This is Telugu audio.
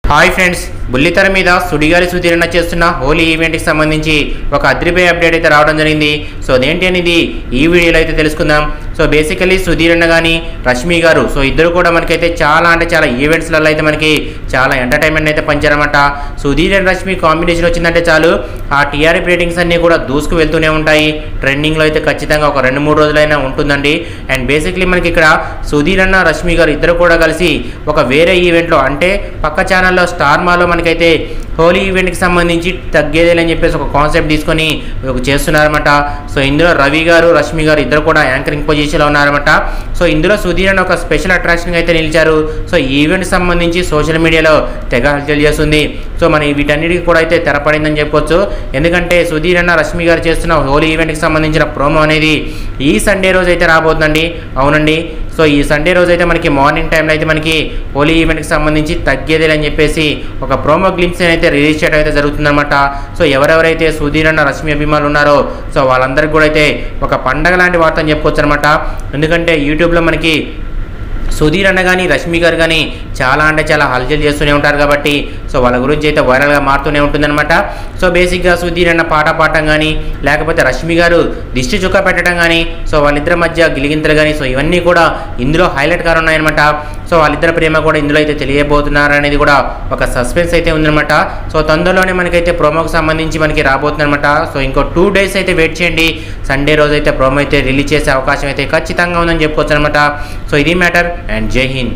హాయ్ ఫ్రెండ్స్ బుల్లితెర మీద సుడిగాలి సుధీరణ చేస్తున్న హోలీ ఈవెంట్కి సంబంధించి ఒక అద్రిపోయే అప్డేట్ అయితే రావడం జరిగింది సో అదేంటి అనేది ఈ వీడియోలో అయితే తెలుసుకుందాం సో బేసికలీ సుధీరణ కానీ రష్మి గారు సో ఇద్దరు కూడా మనకైతే చాలా అంటే చాలా ఈవెంట్స్లలో అయితే మనకి చాలా ఎంటర్టైన్మెంట్ అయితే పంచారన్నమాట సుధీర్ అండ్ రష్మి కాంబినేషన్ వచ్చిందంటే చాలు ఆ టీఆర్ఎఫ్ రేటింగ్స్ అన్నీ కూడా దూసుకు వెళ్తూనే ఉంటాయి ట్రెండింగ్లో అయితే ఖచ్చితంగా ఒక రెండు మూడు రోజులైనా ఉంటుందండి అండ్ బేసిక్లీ మనకి ఇక్కడ సుధీర్ అన్న రష్మి గారు ఇద్దరు కూడా కలిసి ఒక వేరే ఈవెంట్లో అంటే పక్క ఛానల్లో స్టార్ మాలో మనకైతే హోలీ ఈవెంట్కి సంబంధించి తగ్గేదేలని చెప్పేసి ఒక కాన్సెప్ట్ తీసుకొని ఒక చేస్తున్నారన్నమాట సో ఇందులో రవి గారు రష్మి గారు ఇద్దరు కూడా యాంకరింగ్ పొజిషన్లో ఉన్నారన్నమాట సో ఇందులో సుధీర్ అని ఒక స్పెషల్ అట్రాక్షన్గా అయితే నిలిచారు సో ఈ ఈవెంట్ సంబంధించి సోషల్ మీడియాలో తెగ హల్చల్ చేస్తుంది సో మన వీటన్నిటికి కూడా అయితే తెరపడిందని చెప్పొచ్చు ఎందుకంటే సుధీర్ అన్న రష్మి గారు చేస్తున్న హోలీ ఈవెంట్కి సంబంధించిన ప్రోమో అనేది ఈ సండే రోజు అయితే రాబోతుందండి అవునండి సో ఈ సండే రోజు అయితే మనకి మార్నింగ్ టైంలో అయితే మనకి హోలీ ఈవెంట్కి సంబంధించి తగ్గేది అని చెప్పేసి ఒక ప్రోమో గ్లిమ్స్ అయితే రిలీజ్ చేయడం అయితే జరుగుతుందన్నమాట సో ఎవరెవరైతే సుధీర్ అన్న రష్మి అభిమానులు ఉన్నారో సో వాళ్ళందరికీ కూడా అయితే ఒక పండగ లాంటి వార్త అని చెప్పుకోవచ్చు అనమాట ఎందుకంటే యూట్యూబ్లో మనకి సుధీర్ అన్న కానీ రష్మి గారు కానీ చాలా అంటే చాలా హల్చల్ చేస్తూనే ఉంటారు కాబట్టి సో వాళ్ళ గురించి అయితే వైరల్గా మారుతూనే ఉంటుందన్నమాట సో బేసిక్గా సుధీర్ అన్న పాట పాడటం కానీ లేకపోతే రష్మి గారు దిష్టి చుక్క పెట్టడం కానీ సో వాళ్ళిద్దరి మధ్య గిలిగింతలు కానీ సో ఇవన్నీ కూడా ఇందులో హైలైట్ కారు ఉన్నాయన్నమాట సో వాళ్ళిద్దరి ప్రేమ కూడా ఇందులో అయితే తెలియబోతున్నారు అనేది కూడా ఒక సస్పెన్స్ అయితే ఉందన్నమాట సో తొందరలోనే మనకైతే ప్రోమోకి సంబంధించి మనకి రాబోతుందన్నమాట సో ఇంకో టూ డేస్ అయితే వెయిట్ చేయండి సండే రోజు అయితే ప్రోమో అయితే రిలీజ్ చేసే అవకాశం అయితే ఖచ్చితంగా ఉందని చెప్పుకోవచ్చు అనమాట సో ఇది మ్యాటర్ అండ్ జై హింద్